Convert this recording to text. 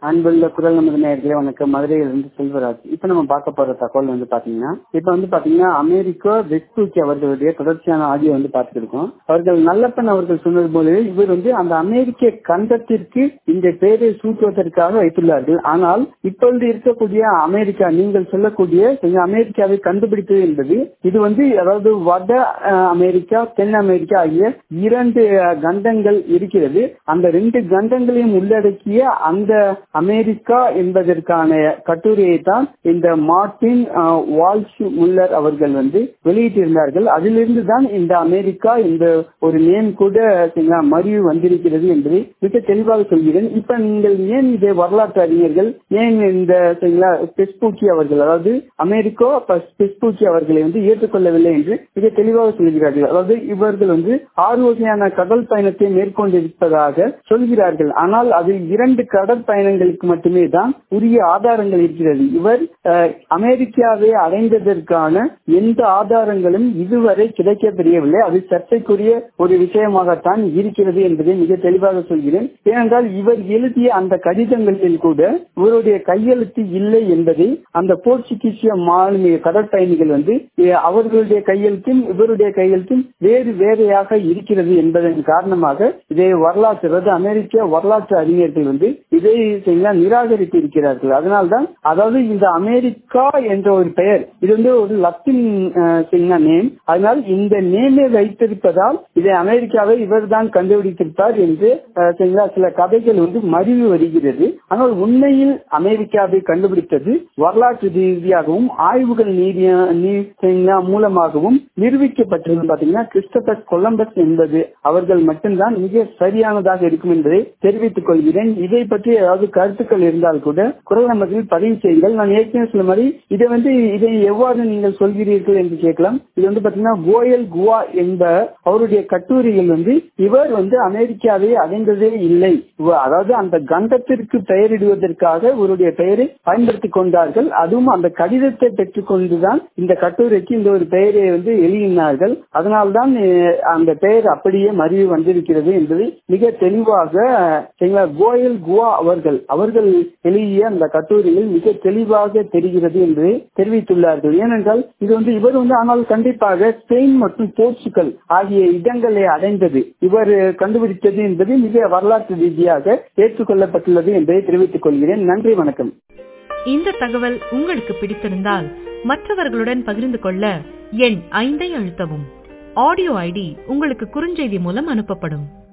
அன்புள்ள குரல் நமது நேயர்களே வணக்கம் மதுரையிலிருந்து செல்வராஜ் இப்ப நம்ம பார்க்க போற தகவல் வந்து பாத்தீங்கன்னா இப்ப வந்து பாத்தீங்கன்னா அமெரிக்கா வெஸ்டூக்கி அவர்களுடைய தொடர்ச்சியான ஆடியோ வந்து பார்த்துட்டு இருக்கோம் அவர்கள் நல்லப்பன் அவர்கள் சொன்னது போல இவர் வந்து அந்த அமெரிக்க கண்டத்திற்கு இந்த பெயரை சூட்டுவதற்காக வைத்துள்ளார்கள் ஆனால் இப்பொழுது இருக்கக்கூடிய அமெரிக்கா நீங்கள் சொல்லக்கூடிய இந்த அமெரிக்காவை கண்டுபிடித்தது என்பது இது வந்து அதாவது வட அஹ், அமெரிக்கா தென் அமெரிக்கா ஆகிய இரண்டு அஹ், கண்டங்கள் இருக்கிறது அந்த ரெண்டு கண்டங்களையும் உள்ளடக்கிய அந்த அமெரிக்கா என்பதற்கான கட்டுரையை தான் இந்த மார்டின் அஹ், வால்ஷ் முல்லர் அவர்கள் வந்து வெளியிட்டிருந்தார்கள் அதிலிருந்து தான் இந்த அமெரிக்கா இந்த ஒரு நேம் கூட சரிங்களா, மறிவு வந்திருக்கிறது என்பதை மிக தெளிவாக சொல்கிறேன் இப்ப நீங்கள் ஏன் இதை வரலாற்று அறிஞர்கள் ஏன் இந்த சரிங்களா பெஸ்பூக்கி அவர்கள் அதாவது அமெரிக்கா பெஸ்பூக்கி அவர்களை வந்து ஏற்றுக்கொள்ளவில்லை என்று மிக தெளிவாக சொல்கிறார்கள் அதாவது இவர்கள் வந்து ஆறு வகையான கடல் பயணத்தை மேற்கொண்டிருப்பதாக சொல்கிறார்கள் ஆனால் அதில் இரண்டு கடல் பயணங்களுக்கு மட்டுமே தான் உரிய ஆதாரங்கள் இருக்கிறது இவர் அஹ், அமெரிக்காவை அடைந்ததற்கான எந்த ஆதாரங்களும் இதுவரை கிடைக்க தெரியவில்லை அது சர்ச்சைக்குரிய ஒரு விஷயமாகத்தான் இருக்கிறது என்பதை மிக தெளிவாக சொல்கிறேன் ஏனென்றால் இவர் எழுதிய அந்த கடிதங்களில் கூட இவருடைய கையெழுத்து இல்லை என்பதை அந்த போர்ச்சுகீசிய மாலுமிய கடற்பயணிகள் வந்து அஹ், அவர்களுடைய கையெழுத்தும் இவருடைய கையெழுத்தும் வேறு வேறையாக இருக்கிறது என்பதன் காரணமாக இதை வரலாற்று அதாவது அமெரிக்க வரலாற்று அறிஞர்கள் வந்து இதை சரிங்களா நிராகரித்து இருக்கிறார்கள் அதனால்தான் அதாவது இந்த அமெரிக்கா என்ற ஒரு பெயர் இது வந்து ஒரு லத்தின் அஹ், சரிங்களா நேம் அதனால் இந்த நேமை வைத்திருப்பதால் இதை அமெரிக்காவை இவர்தான் கண்டுபிடித்திருப்பார் என்று அஹ், சரிங்களா சில கதைகள் வந்து மருவி வருகிறது ஆனால் உண்மையில் அமெரிக்காவை கண்டுபிடித்தது வரலாற்று ரீதியாகவும் ஆய்வுகள் நீதிய நீ- சரிங்களா மூலமாகவும் நிரூபிக்கப்பட்டிருந்தது பாத்தீங்கன்னா கிறிஸ்டபர் கொலம்பஸ் என்பது அவர்கள் மட்டும்தான் மிக சரியானதாக இருக்கும் என்பதை தெரிவித்துக் கொள்கிறேன் இதை பற்றி ஏதாவது கருத்துக்கள் இருந்தால் கூட குரல் நமதில் பதிவு செய்யுங்கள் நான் ஏற்கனவே சொன்ன மாதிரி இதை வந்து இதை எவ்வாறு நீங்கள் சொல்கிறீர்கள் என்று கேட்கலாம் இது வந்து பாத்தீங்கன்னா கோயல் குவா என்ப அவருடைய கட்டுரையில் வந்து இவர் வந்து அமெரிக்காவை அடைந்ததே இல்லை இவ- அதாவது அந்த கண்டத்திற்கு பெயரிடுவதற்காக இவருடைய பெயரை பயன்படுத்திக் கொண்டார்கள் அதுவும் அந்த கடிதத்தை பெற்றுக்கொண்டுதான் இந்த கட்டுரைக்கு இந்த ஒரு பெயரை வந்து எழுதினார்கள் அதனால்தான் அஹ், அந்த பெயர் அப்படியே மருவி வந்திருக்கிறது என்பதை மிக தெளிவாக சரிங்களா, கோயல் குவா அவர்கள் அவர்கள் எழுதிய அந்த கட்டுரையில் மிக தெளிவாக தெரிகிறது என்பதை தெரிவித்துள்ளார்கள் ஏனென்றால் இது வந்து இவர் வந்து ஆனால் கண்டிப்பாக ஸ்பெயின் மற்றும் போர்ச்சுகல் ஆகிய இடங்களை அடைந்தது இவர் கண்டுபிடித்தது என்பது மிக வரலாற்று ரீதியாக ஏற்றுக்கொள்ளப்பட்டுள்ளது என்பதை தெரிவித்துக் கொள்கிறேன் நன்றி வணக்கம் இந்த தகவல் உங்களுக்கு பிடித்திருந்தால் மற்றவர்களுடன் பகிர்ந்து கொள்ள எண் ஐந்தை அழுத்தவும் ஆடியோ ஐடி உங்களுக்கு குறுஞ்செய்தி மூலம் அனுப்பப்படும்